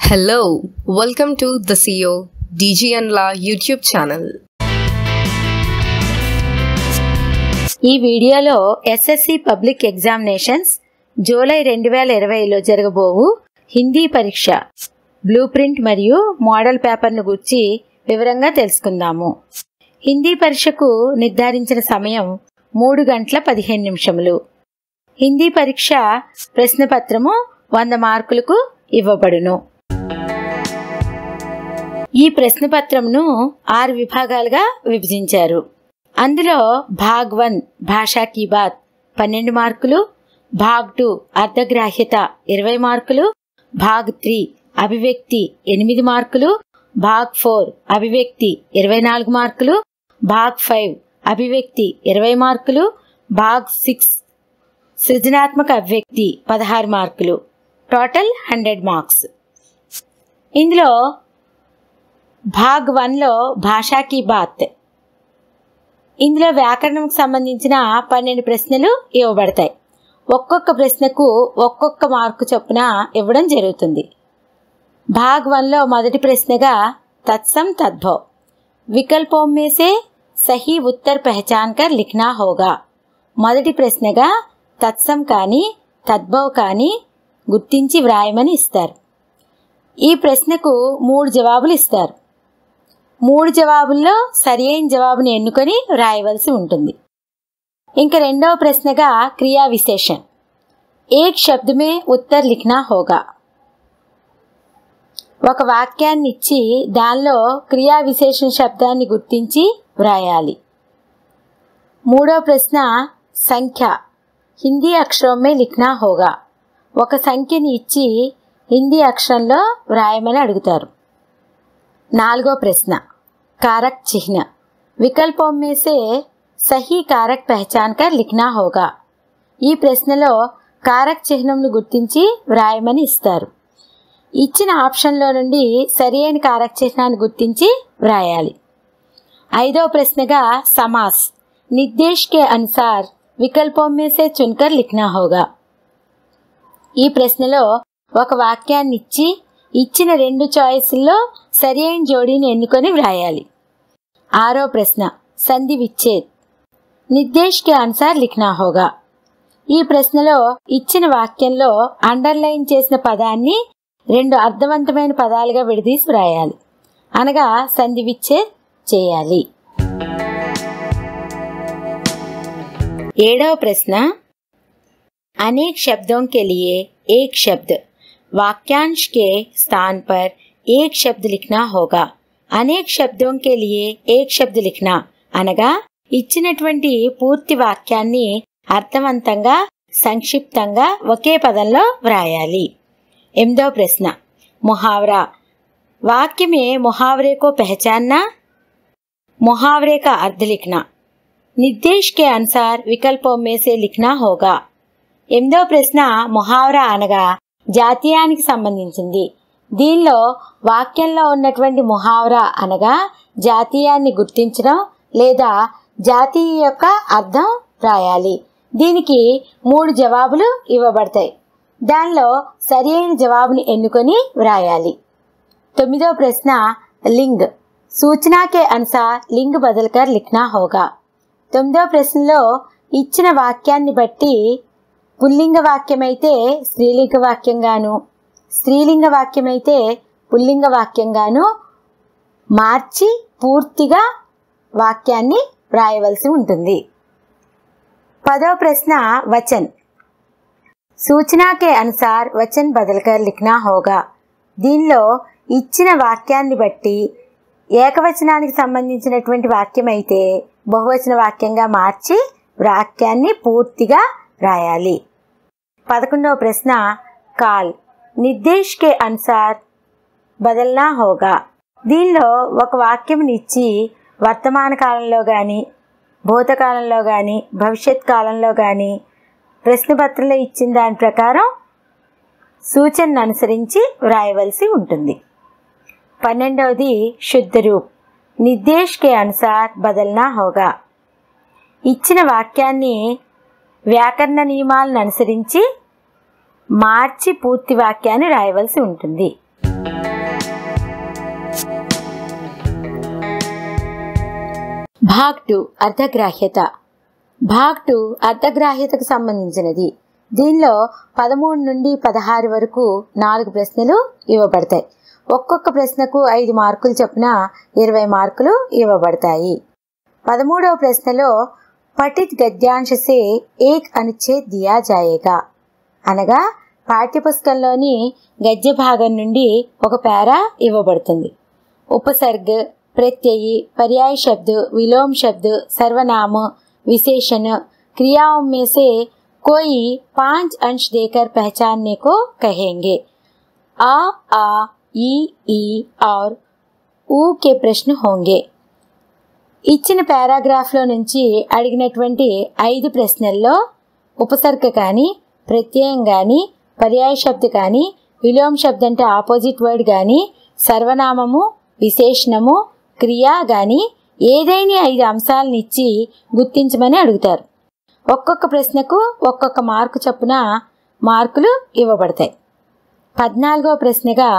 Hello, welcome to the CEO DG and La YouTube channel. ఈ వీడియోలో SSC public examinations July రెండు వేల ఇరవైలో జరగబోవు హిందీ పరీక్ష బ్లూ ప్రింట్ మరియు మోడల్ పేపర్ను గురించి వివరంగా తెలుసుకుందాము హిందీ పరీక్షకు నిర్ధారించిన సమయం మూడు గంటల పదిహేను నిమిషములు హిందీ పరీక్ష ప్రశ్నపత్రము వంద మార్కులకు ఇవ్వబడును ఈ ప్రశ్నపత్రంను ఆరు విభాగాలుగా విభజించారు అందులో భాగ్ వన్ భాషా కీ బాత్ పన్నెండు మార్కులు భాగ్ టూ అర్ధగ్రాహ్యత ఇరవై మార్కులు భాగ్ త్రీ అభివ్యక్తి ఎనిమిది మార్కులు భాగ్ ఫోర్ అభివ్యక్తి ఇరవై నాలుగు మార్కులు భాగ్ ఫైవ్ అభివ్యక్తి ఇరవై మార్కులు భాగ్ సిక్స్ సృజనాత్మక అభివ్యక్తి పదహారు మార్కులు టోటల్ హండ్రెడ్ మార్క్స్ ఇందులో భాగ్ వన్లో భాషాకి బాత్ ఇందులో వ్యాకరణంకు సంబంధించిన పన్నెండు ప్రశ్నలు ఇవ్వబడతాయి ఒక్కొక్క ప్రశ్నకు ఒక్కొక్క మార్కు చొప్పున ఇవ్వడం జరుగుతుంది భాగ్ వన్లో మొదటి ప్రశ్నగా తత్సం తద్భవ్ వికల్పోं में से సహీ ఉత్తర్ పహచాన్ కర్ లిఖనా హోగా మొదటి ప్రశ్నగా తత్సం కానీ తద్భవ్ కానీ గుర్తించి వ్రాయమని ఇస్తారు ఈ ప్రశ్నకు మూడు జవాబులు ఇస్తారు మూడు జవాబుల్లో సరి అయిన జవాబుని ఎన్నుకొని వ్రాయవలసి ఉంటుంది ఇంకా రెండవ ప్రశ్నగా క్రియా విశేషణ్ ఏక్ శబ్దమే ఉత్తర్ లిఖనా హోగా ఒక వాక్యాన్ని ఇచ్చి దానిలో క్రియా విశేషణ శబ్దాన్ని గుర్తించి వ్రాయాలి మూడో ప్రశ్న సంఖ్య హిందీ అక్షరమే లిఖనా హోగా ఒక సంఖ్యని ఇచ్చి హిందీ అక్షరంలో వ్రాయమని అడుగుతారు నాలుగో ప్రశ్న कारक चिन्ह వికల్పోं में से సహీ కారక్ పహచాన్ కర్ లిఖనా హోగా ఈ ప్రశ్నలో కారక్ చిహ్నంను గుర్తించి వ్రాయమని ఇస్తారు ఇచ్చిన ఆప్షన్లో నుండి సరి అయిన కారక్ చిహ్నాన్ని గుర్తించి వ్రాయాలి ఐదో ప్రశ్నగా సమాస్ నిర్దేశ్ కే అనుసార్ వికల్పోं में से चुनकर लिखना होगा ఈ ప్రశ్నలో ఒక వాక్యాన్ని ఇచ్చి ఇచ్చిన రెండు చాయిస్ల్లో సరి అయిన జోడీని ఎన్నుకొని వ్రాయాలి ఆరో ప్రశ్న సంధి విచ్ఛేద్ నిర్దేశ్ కే అనుసార్ లిఖనా హోగా ఈ ప్రశ్నలో ఇచ్చిన వాక్యంలో అండర్లైన్ చేసిన పదాన్ని రెండు అర్థవంతమైన పదాలుగా విడదీసి వ్రాయాలి అనగా సంధి విచ్ఛేద్ చేయాలి ఏడవ ప్రశ్న अनेक शब्दों के लिए एक शब्द वाक्यांश के स्थान पर एक शब्द लिखना होगा అనేక శబ్దం కే లియే ఏక్ శబ్ద లిఖనా అనగా ఇచ్చినటువంటి పూర్తి వాక్యాన్ని అర్థవంతంగా సంక్షిప్తంగా ఒకే పదంలో వ్రాయాలి ఎనిమిదో ప్రశ్న ముహావరా वाक्य में मुहावरे को पहचानना मुहावरे का अर्थ लिखना निर्देश के अनुसार विकल्पों में से लिखना होगा ఎనిమిదో ప్రశ్న ముహావరా అనగా జాతీయానికి సంబంధించింది దీనిలో వాక్యంలో ఉన్నటువంటి ముహావరా అనగా జాతీయాన్ని గుర్తించడం లేదా జాతీయ యొక్క అర్థం రాయాలి దీనికి మూడు జవాబులు ఇవ్వబడతాయి దానిలో సరి అయిన జవాబుని ఎన్నుకొని వ్రాయాలి తొమ్మిదో ప్రశ్న లింగ్ సూచనాకే అనుసార్ లింగ్ బదల్కర్ లిఖనా హోగా తొమ్మిదో ప్రశ్నలో ఇచ్చిన వాక్యాన్ని బట్టి పుల్లింగ వాక్యమైతే స్త్రీలింగ వాక్యంగాను స్త్రీలింగ వాక్యమైతే పుల్లింగ వాక్యంగాను మార్చి పూర్తిగా వాక్యాన్ని వ్రాయవలసి ఉంటుంది పదో ప్రశ్న వచన్ సూచనాకే అనుసార్ వచన్ బదల్కర్ లిఖనా హోగా దీనిలో ఇచ్చిన వాక్యాన్ని బట్టి ఏకవచనానికి సంబంధించినటువంటి వాక్యం అయితే బహువచన వాక్యంగా మార్చి వాక్యాన్ని పూర్తిగా రాయాలి పదకొండవ ప్రశ్న కాల్ నిర్దేశ్ కే అనుసార్ బదల్నా హోగా దీనిలో ఒక వాక్యం ఇచ్చి వర్తమాన కాలంలో కానీ భూతకాలంలో కానీ భవిష్యత్ కాలంలో కానీ ప్రశ్నపత్రంలో ఇచ్చిన దాని ప్రకారం సూచనను అనుసరించి వ్రాయవలసి ఉంటుంది పన్నెండవది శుద్ధ రూప్ నిర్దేశ్ కే అనుసార్ బదల్నా హోగా ఇచ్చిన వాక్యాన్ని వ్యాకరణ నియమాలను అనుసరించి మార్చి పూర్తి వాక్యాన్ని రాయవలసి ఉంటుంది భాగ్ టు అర్ధగ్రాహ్యత భాగ్ టు అర్ధగ్రాహ్యతకు సంబంధించినది దీనిలో పదమూడు నుండి పదహారు వరకు నాలుగు ప్రశ్నలు ఇవ్వబడతాయి ఒక్కొక్క ప్రశ్నకు ఐదు మార్కులు చొప్పున ఇరవై మార్కులు ఇవ్వబడతాయి పదమూడవ ప్రశ్నలో పఠిత్ గద్యాంశ సే ఏక్ అనుచ్ఛేద్ దియా జాయేగా అనగా పాఠ్యపుస్తకంలోని గద్య భాగం నుండి ఒక పేరా ఇవ్వబడుతుంది ఉపసర్గ प्रत्ययी पर्याय शब्द विलोम शब्द सर्वनाम विशेषण क्रियाओं में से कोई पांच अंश देकर पहचानने को कहेंगे आ आ ई ई और ఊ కే ప్రశ్న హోంగే ఇచ్చిన పారాగ్రాఫ్లో నుంచి అడిగినటువంటి ఐదు ప్రశ్నల్లో ఉపసర్గ కానీ ప్రత్యయం కానీ పర్యాయ శబ్ద కానీ విలోమ శబ్ద అంటే ఆపోజిట్ వర్డ్ కానీ సర్వనామము విశేషణము క్రియ కానీ ఏదైనా ఐదు అంశాలను ఇచ్చి గుర్తించమని అడుగుతారు ఒక్కొక్క ప్రశ్నకు ఒక్కొక్క మార్కు చొప్పున మార్కులు ఇవ్వబడతాయి పద్నాలుగవ ప్రశ్నగా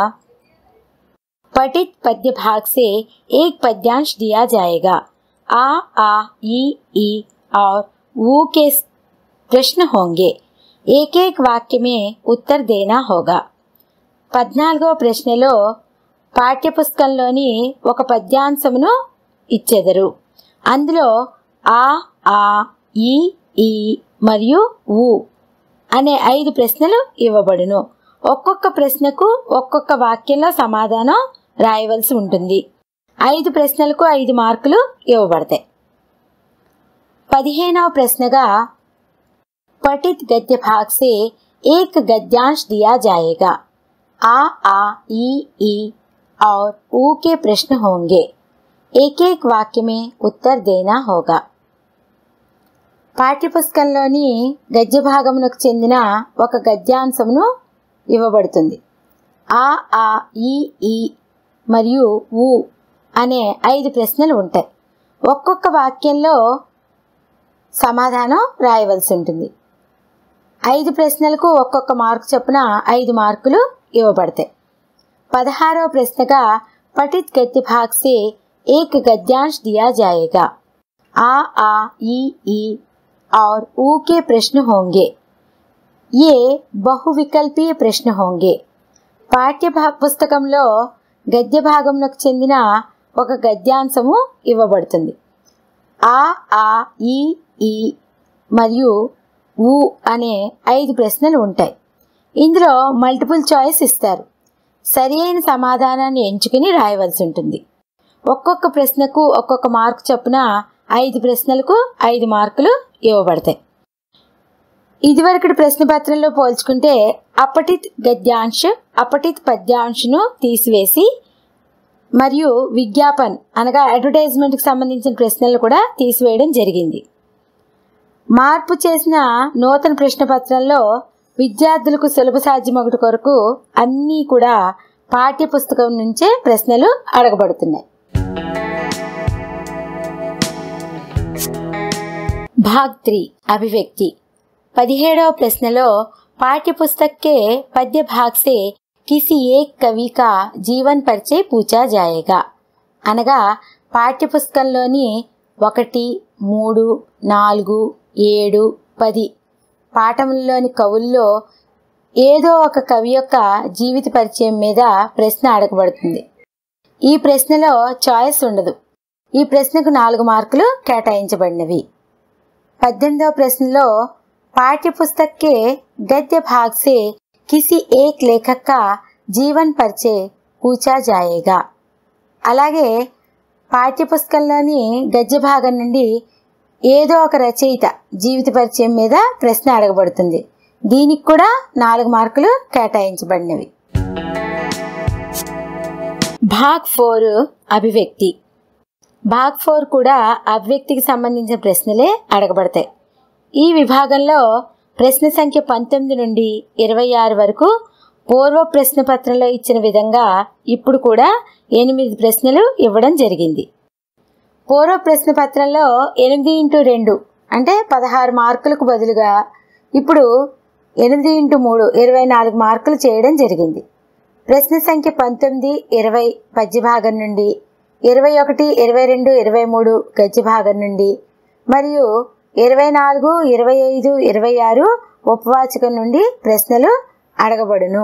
पठित पद्य भाग से एक पद्यांश दिया जाएगा आ आ ई ई और वो के प्रश्न होंगे एक एक वाक्य में उत्तर देना होगा పద్నాలుగవ ప్రశ్నలో పాఠ్యపుస్తకంలోని ఒక పద్యాంశమును ఇచ్చెదరు అందులో ఆ ఆ ఈ ఈ మరియు ఊ అనే ఐదు ప్రశ్నలు ఇవ్వబడును ఒక్కొక్క ప్రశ్నకు ఒక్కొక్క వాక్యంలో సమాధానం రాయవలసి ఉంటుంది ఐదు ప్రశ్నలకు ఐదు మార్కులు ఇవ్వబడతాయి పదిహేనవ ప్రశ్నగా పఠిత్ గద్య భాగ్ సే ఏక్ గద్యాంश दिया जाएगा आ आ ई ई और ऊ के प्रश्न होंगे एक एक वाक्य में उत्तर देना होगा పాఠ్యపుస్తకంలోని గద్య భాగమునకు చెందిన ఒక గద్యాంశమును ఇవ్వబడుతుంది ఆ ఆ ఈ ఈ మరియు ఊ అనే ఐదు ప్రశ్నలు ఉంటాయి ఒక్కొక్క వాక్యంలో సమాధానం రాయవలసి ఉంటుంది ఐదు ప్రశ్నలకు ఒక్కొక్క మార్కు చొప్పున ఐదు మార్కులు ఇవ్వబడతాయి పదహారవ ప్రశ్నగా పఠిత్ గద్య భాగ్ సే ఏక్ గద్యాంश दिया जाएगा आ आ ई ई और ऊ के प्रश्न होंगे ये బహువికల్పీయ ప్రశ్న హోంగే పాఠ్య భా- పుస్తకంలో గద్య భాగంలోకి చెందిన ఒక గద్యాంశము ఇవ్వబడుతుంది ఆ ఆ ఈ ఈ మరియు ఊ అనే ఐదు ప్రశ్నలు ఉంటాయి ఇందులో మల్టిపుల్ చాయిస్ ఇస్తారు సరి అయిన సమాధానాన్ని ఎంచుకుని రాయవలసి ఉంటుంది ఒక్కొక్క ప్రశ్నకు ఒక్కొక్క మార్కు చొప్పున ఐదు ప్రశ్నలకు ఐదు మార్కులు ఇవ్వబడతాయి ఇదివరకటి ప్రశ్న పత్రంలో పోల్చుకుంటే అపఠిత్ గద్యాంశ్ అపఠిత్ పద్యాంశను తీసివేసి మరియు విజ్ఞాపన్ అనగా అడ్వర్టైజ్మెంట్కి సంబంధించిన ప్రశ్నలు కూడా తీసివేయడం జరిగింది మార్పు చేసిన నూతన ప్రశ్న పత్రంలో విద్యార్థులకు సులభ సాధ్యమొకటి కొరకు అన్నీ కూడా పాఠ్య పుస్తకం నుంచే ప్రశ్నలు అడగబడుతున్నాయి భాగ్ త్రీ అభివ్యక్తి పదిహేడవ ప్రశ్నలో पाठ्यपुस्तक के पद्य भाग से किसी एक कवि का జీవన్ పరిచయ్ పూచా జాయేగా అనగా పాఠ్యపుస్తకంలోని ఒకటి మూడు నాలుగు ఏడు పది పాఠములలోని కవుల్లో ఏదో ఒక కవి యొక్క జీవిత పరిచయం మీద ప్రశ్న అడగబడుతుంది ఈ ప్రశ్నలో చాయిస్ ఉండదు ఈ ప్రశ్నకు నాలుగు మార్కులు కేటాయించబడినవి పద్దెనిమిదవ ప్రశ్నలో पाठ्य पुस्तक के गद्य भाग से किसी एक लेखक का జీవన్ పరిచయ పూచా జాయేగా అలాగే పాఠ్యపుస్తకంలోని గద్య భాగం నుండి ఏదో ఒక రచయిత జీవిత పరిచయం మీద ప్రశ్న అడగబడుతుంది దీనికి కూడా నాలుగు మార్కులు కేటాయించబడినవి భాగ్ ఫోర్ అభివ్యక్తి భాగ్ ఫోర్ కూడా అభివ్యక్తికి సంబంధించిన ప్రశ్నలే అడగబడతాయి ఈ విభాగంలో ప్రశ్న సంఖ్య పంతొమ్మిది నుండి ఇరవై ఆరు వరకు పూర్వ ప్రశ్న పత్రంలో ఇచ్చిన విధంగా ఇప్పుడు కూడా ఎనిమిది ప్రశ్నలు ఇవ్వడం జరిగింది పూర్వ ప్రశ్న పత్రంలో ఎనిమిది ఇంటూ రెండు అంటే పదహారు మార్కులకు బదులుగా ఇప్పుడు ఎనిమిది ఇంటూ మూడు ఇరవై నాలుగు మార్కులు చేయడం జరిగింది ప్రశ్న సంఖ్య పంతొమ్మిది ఇరవై పద్య భాగం నుండి ఇరవై ఒకటి ఇరవై రెండు ఇరవై మూడు గద్య భాగం నుండి మరియు ఇరవై నాలుగు ఇరవై ఐదు ఇరవై ఆరు ఉపవాచకం నుండి ప్రశ్నలు అడగబడును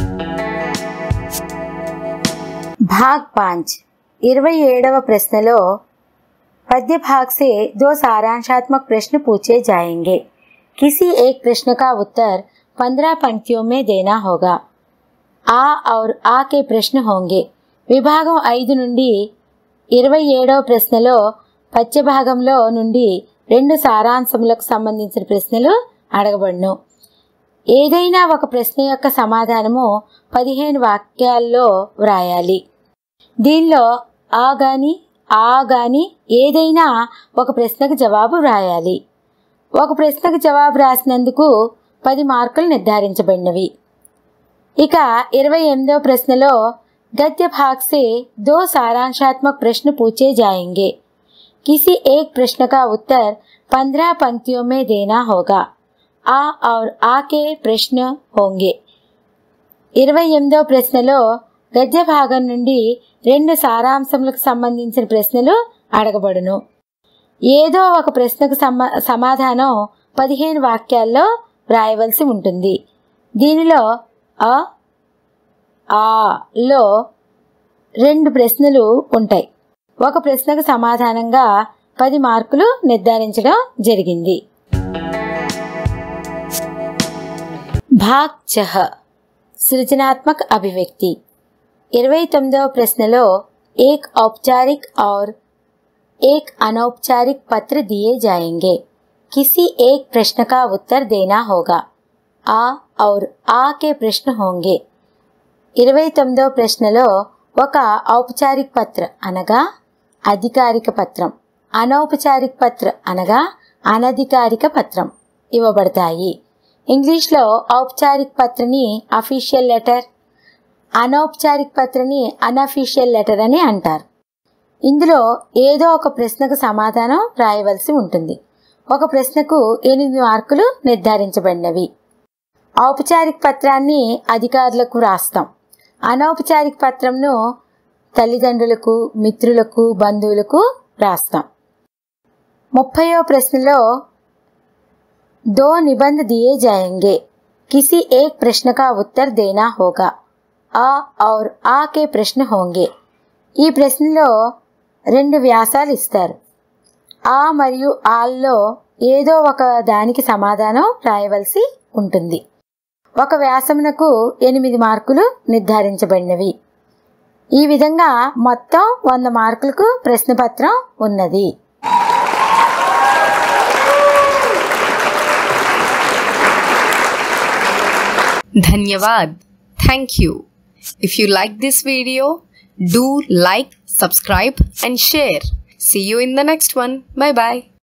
भाग पाँच इरवई ఏడవ ప్రశ్నలో पद्य भाग से दो सारांशात्मक प्रश्न पूछे जाएंगे किसी एक प्रश्न का उत्तर पंद्रह पंक्तियों में देना होगा ఆ और ఆ के ప్రశ్న होंगे విభాగం ఐదు నుండి ఇరవై ఏడవ ప్రశ్నలో పద్య భాగంలో నుండి రెండు సారాంశములకు సంబంధించిన ప్రశ్నలు అడగబడును ఏదైనా ఒక ప్రశ్న యొక్క సమాధానము పదిహేను వాక్యాల్లో వ్రాయాలి దీనిలో ఆ గాని ఆ గాని ఏదైనా ఒక ప్రశ్నకు జవాబు వ్రాయాలి ఒక ప్రశ్నకు జవాబు రాసినందుకు పది మార్కులు నిర్ధారించబడినవి ఇక ఇరవై ఎనిమిదవ ప్రశ్నలో गद्य भाग से दो सारांशात्मक प्रश्न पूछे जाएंगे किसी एक प्रश्न का उत्तर पंद्रह पंक्तियों में देना होगा ఆ और ఆ కే ప్రశ్న హోంగే ఇరవై ఎనిమిదవ ప్రశ్నలో గద్య భాగం నుండి రెండు సారాంశములకు సంబంధించిన ప్రశ్నలు అడగబడును ఏదో ఒక ప్రశ్నకు సమా సమాధానం పదిహేను వాక్యాల్లో వ్రాయవలసి ఉంటుంది దీనిలో అ ఆ లో రెండు ప్రశ్నలు ఉంటాయి ఒక ప్రశ్నకు సమాధానంగా పది మార్కులు నిర్ధారించడం జరిగింది భాగ్ చహ సృజనాత్మక అభివ్యక్తి ఇరవై తొమ్మిదవ ప్రశ్నలో ఏక్ औपचारिक और एक अनौपचारिक पत्र दिए जाएंगे किसी एक प्रश्न का उत्तर देना होगा आ और आ के प्रश्न होंगे ఇరవై తొమ్మిదవ ప్రశ్నలో ఒక ఔపచారిక పత్ర అనగా అధికారిక పత్రం అనౌపచారిక పత్ర అనగా అనధికారిక పత్రం ఇవ్వబడతాయి ఇంగ్లీష్లో ఔపచారిక పత్రని అఫీషియల్ లెటర్ అనౌపచారిక పత్రని అనఫీషియల్ లెటర్ అని అంటారు ఇందులో ఏదో ఒక ప్రశ్నకు సమాధానం రాయవలసి ఉంటుంది ఒక ప్రశ్నకు ఎనిమిది మార్కులు నిర్ధారించబడినవి ఔపచారిక పత్రాన్ని అధికారులకు రాస్తాం అనౌపచారిక పత్రంను తల్లిదండ్రులకు మిత్రులకు బంధువులకు రాస్తాం ముప్పయో ప్రశ్నలో दो निबंध दिए जाएंगे किसी एक प्रश्न का उत्तर देना होगा आ और आ के प्रश्न होंगे ఈ ప్రశ్నలో రెండు వ్యాసాలు ఇస్తారు ఆ మరియు ఆల్లో ఏదో ఒక దానికి సమాధానం రాయవలసి ఉంటుంది ఒక వ్యాసమునకు ఎనిమిది మార్కులు నిర్ధారించబడినవి ఈ విధంగా మొత్తం వంద మార్కులకు ప్రశ్నపత్రం ఉన్నది Dhanyavad. Thank you. If you like this video, do like, subscribe, and share. See you in the next one. Bye bye.